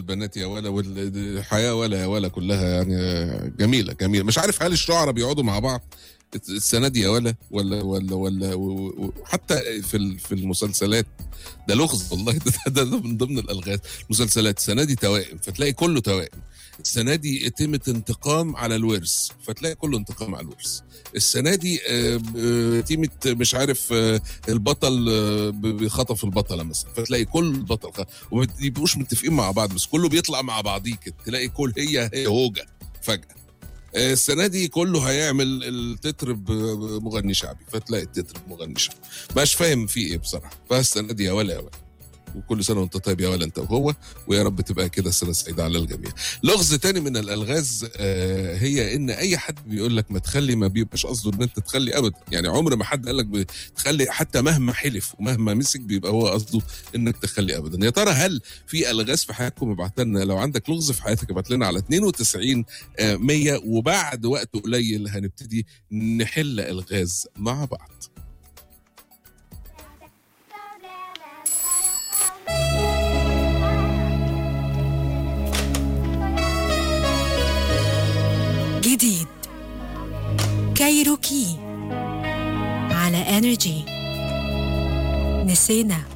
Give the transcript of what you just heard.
البنات يا ولا والحياه ولا يا ولا كلها يعني جميله جميله مش عارف هل الشعراء بيقعدوا مع بعض السنه دي يا ولا ولا ولا ولا وحتى في ال- في المسلسلات ده لغز والله ده, ده, ده من ضمن الالغاز المسلسلات السنه دي توائم فتلاقي كله توائم السنه دي اتمه انتقام على الورث فتلاقي كله انتقام على الورث السنه دي آه، آه، تيمه مش عارف آه، البطل آه، ب- بيخطف البطله مثلا فتلاقي كل البطل خ- وما بيبقوش متفقين مع بعض بس كله بيطلع مع بعضيه كده تلاقي كل هي هي هوجه فجاه آه، السنه دي كله هيعمل التتر ب- بمغني شعبي فتلاقي التتر بمغني شعبي مش فاهم في ايه بصراحه فالسنه دي يا ولا يا ولا وكل سنه وانت طيب يا ولا انت وهو ويا رب تبقى كده سنه سعيده على الجميع. لغز تاني من الالغاز آه، هي ان اي حد بيقول لك ما تخلي ما بيبقاش قصده ان انت تخلي ابدا يعني عمر ما حد قال لك تخلي حتى مهما حلف ومهما مسك بيبقى هو قصده انك تخلي ابدا يا ترى هل في الغاز في حياتكم ابعت لنا لو عندك لغز في حياتك ابعت لنا على 92 آه، 100 وبعد وقت قليل هنبتدي نحل الغاز مع بعض جديد كايروكي على انرجي نسينا